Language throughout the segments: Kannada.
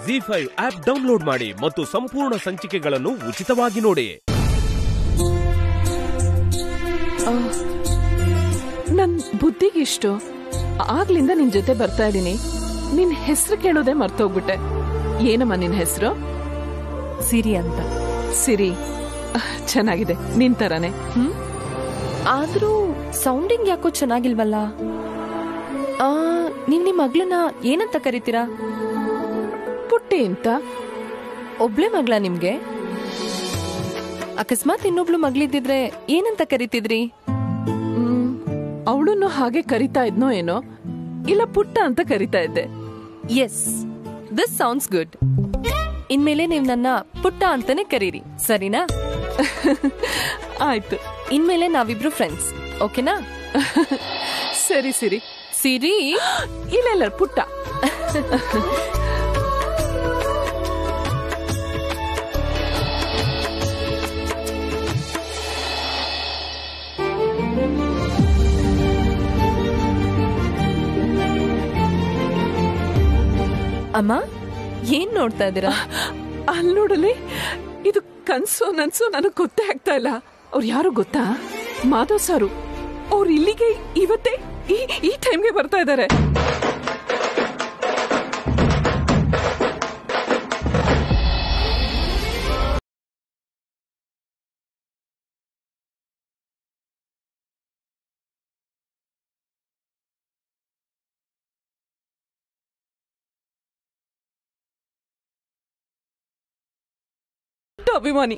ಜಿ ಫೈವ್ ಆಪ್ ಡೌನ್ಲೋಡ್ ಮಾಡಿ ಮತ್ತು ಸಂಪೂರ್ಣ ಸಂಚಿಕೆಗಳನ್ನು ಉಚಿತವಾಗಿ ನೋಡಿ ನನ್ ಬುದ್ಧಿಗಿಷ್ಟು ಆಗ್ಲಿಂದ ನಿನ್ ಜೊತೆ ಬರ್ತಾ ಇದೀನಿ ನಿನ್ ಹೆಸರು ಕೇಳೋದೇ ಮರ್ತೋಗ್ಬಿಟ್ಟೆ ಏನಮ್ಮ ನಿನ್ ಹೆಸರು ಸಿರಿ ಅಂತ ಸಿರಿ ಅಹ್, ಚೆನ್ನಾಗಿದೆ ನಿನ್ ತರಾನೆ ಹ್ಮ್ ಆದ್ರೂ ಸೌಂಡಿಂಗ್ ಯಾಕೋ ಚೆನ್ನಾಗಿಲ್ವಲ್ಲ ಆ ನೀವ್ ನಿಮ್ ಮಗ್ಳನ್ನ ಏನಂತ ಕರಿತೀರಾ ಪುಟ್ಟಿ ಅಂತ ಒಬ್ಳೆ ಮಗ್ಳ ನಿಮ್ಗೆ ಅಕಸ್ಮಾತ್ ಇನ್ನೊಬ್ಳು ಮಗ್ಳಿದ್ದಿದ್ರೆ ಏನಂತ ಕರಿತಿದ್ರಿ ಹ್ಮ್ ಅವಳನ್ನು ಹಾಗೆ ಕರಿತಾ ಇದ್ನೋ ಏನೋ ಇಲ್ಲ ಪುಟ್ಟ ಅಂತ ಕರಿತಾ ಇದ್ದೆ ಎಸ್ ದಿಸ್ ಸೌಂಡ್ಸ್ ಗುಡ್ ಇನ್ಮೇಲೆ ನೀವ್ ನನ್ನ ಪುಟ್ಟ ಅಂತಾನೆ ಕರೀರಿ ಸರಿನಾ ಆಯ್ತು ಇನ್ಮೇಲೆ ನಾವಿಬ್ರು ಫ್ರೆಂಡ್ಸ್ ಓಕೆನಾ ಸರಿ ಸಿರಿ ಸಿರಿ ಇಲ್ಲ ಇಲ್ಲ ಪುಟ್ಟ ಅಮ್ಮ ಏನ್ ನೋಡ್ತಾ ಇದ್ದೀರಾ ಅಲ್ಲಿ ನೋಡಲಿ ಇದು ಕನ್ಸು ನನ್ಸು ನನಗ್ ಗೊತ್ತೇ ಆಗ್ತಾ ಇಲ್ಲ ಅವ್ರು ಯಾರು ಗೊತ್ತಾ ಮಾಧವ್ ಸಾರು ಅವ್ರು ಇಲ್ಲಿಗೆ ಇವತ್ತೇ ಈ ಈ ಟೈಮ್ಗೆ ಬರ್ತಾ ಇದ್ದಾರೆ ಅಭಿಮಾನಿ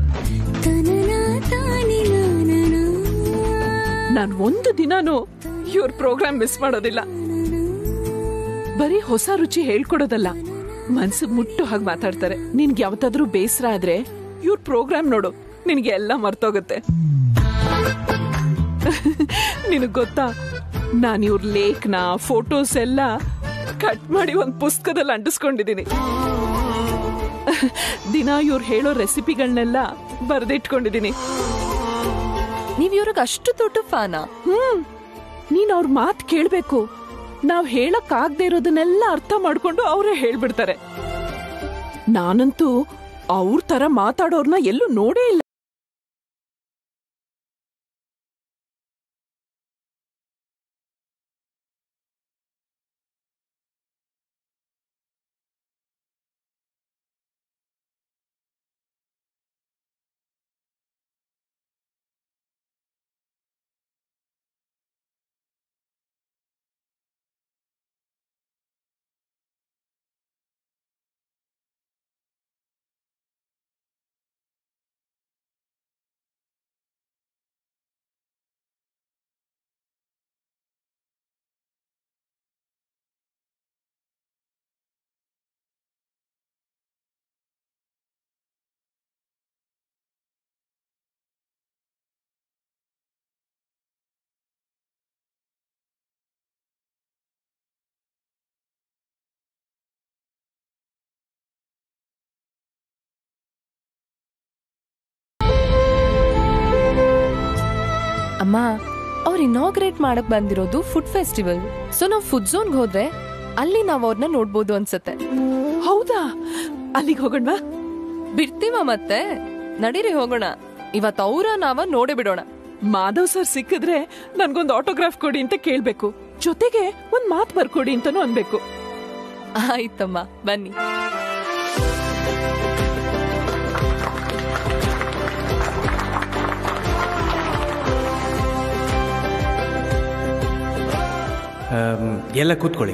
ನಾನ್ ಒಂದು ದಿನಾನು ಇವ್ರ ಪ್ರೋಗ್ರಾಮ್ ಮಿಸ್ ಮಾಡೋದಿಲ್ಲ ಬರೀ ಹೊಸ ರುಚಿ ಹೇಳ್ಕೊಡೋದಲ್ಲ ಮನ್ಸು ಮುಟ್ಟು ಹಾಗೆ ಮಾತಾಡ್ತಾರೆ ನಿನ್ಗೆ ಯಾವತ್ತಾದ್ರೂ ಬೇಸರ ಆದ್ರೆ ಇವ್ರ ಪ್ರೋಗ್ರಾಮ್ ನೋಡು ನಿನ್ಗೆ ಎಲ್ಲ ಮರ್ತೋಗುತ್ತೆ ನಿನಗ್ ಗೊತ್ತಾ ನಾನು ಇವ್ರ ಲೇಖನ ಫೋಟೋಸ್ ಎಲ್ಲ ಕಟ್ ಮಾಡಿ ಒಂದ್ ಪುಸ್ತಕದಲ್ಲಿ ಅಂಟಿಸ್ಕೊಂಡಿದೀನಿ ದಿನ ಇವ್ರು ಹೇಳೋ ರೆಸಿಪಿಗಳನ್ನೆಲ್ಲ ಬರ್ದಿಟ್ಕೊಂಡಿದೀನಿ ನೀವ್ ಇವ್ರಿಗೆ ಅಷ್ಟು ದೊಡ್ಡ ಫ್ಯಾನಾ ಹ್ಮ್ ನೀನ್ ಅವ್ರ ಮಾತ್ ಕೇಳ್ಬೇಕು ನಾವ್ ಹೇಳಕ್ ಆಗದೆ ಇರೋದನ್ನೆಲ್ಲ ಅರ್ಥ ಮಾಡ್ಕೊಂಡು ಅವರೇ ಹೇಳ್ಬಿಡ್ತಾರೆ ನಾನಂತೂ ಅವ್ರ ತರ ಮಾತಾಡೋರ್ನ ಎಲ್ಲೂ ನೋಡೇ ಇಲ್ಲ ಅಮ್ಮ ಅವ್ರು ಇನಾಗ್ರೇಟ್ ಮಾಡಕ್ ಬಂದಿರೋದು ಫುಡ್ ಫೆಸ್ಟಿವಲ್ ಸೊ ನಾವ್ ಫುಡ್ ಝೋನ್ಗೆ ಹೋದ್ರೆ ಅಲ್ಲಿ ನಾವ್ ಅವ್ರನ್ನ ನೋಡ್ಬೋದು ಅನ್ಸತ್ತೆ ಹೌದಾ ಅಲ್ಲಿಗೆ ಹೋಗೋಣವಾ ಬಿಡ್ತೀವ ಮತ್ತೆ ನಡೀರಿ ಹೋಗೋಣ ಇವತ್ ಅವ್ರ ನಾವ ನೋಡೇ ಬಿಡೋಣ ಮಾಧವ್ ಸರ್ ಸಿಕ್ಕಿದ್ರೆ ನನ್ಗೊಂದ್ ಆಟೋಗ್ರಾಫ್ ಕೊಡಿ ಅಂತ ಕೇಳ್ಬೇಕು ಜೊತೆಗೆ ಒಂದ್ ಮಾತ್ ಬರ್ಕೊಡಿ ಅಂತಾನು ಅನ್ಬೇಕು ಆಯ್ತಮ್ಮ ಬನ್ನಿ ಆಮ್, ಎಲ್ಲ ಕೂತ್ಕೊಳ್ಳಿ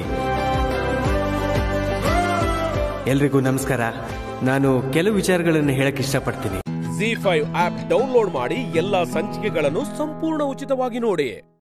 ಎಲ್ರಿಗೂ ನಮಸ್ಕಾರ ನಾನು ಕೆಲವು ವಿಚಾರಗಳನ್ನು ಹೇಳಕ್ ಇಷ್ಟಪಡ್ತೀನಿ ಜಿ ಫೈವ್ ಆಪ್ ಡೌನ್ಲೋಡ್ ಮಾಡಿ ಎಲ್ಲಾ ಸಂಚಿಕೆಗಳನ್ನು ಸಂಪೂರ್ಣ ಉಚಿತವಾಗಿ ನೋಡಿ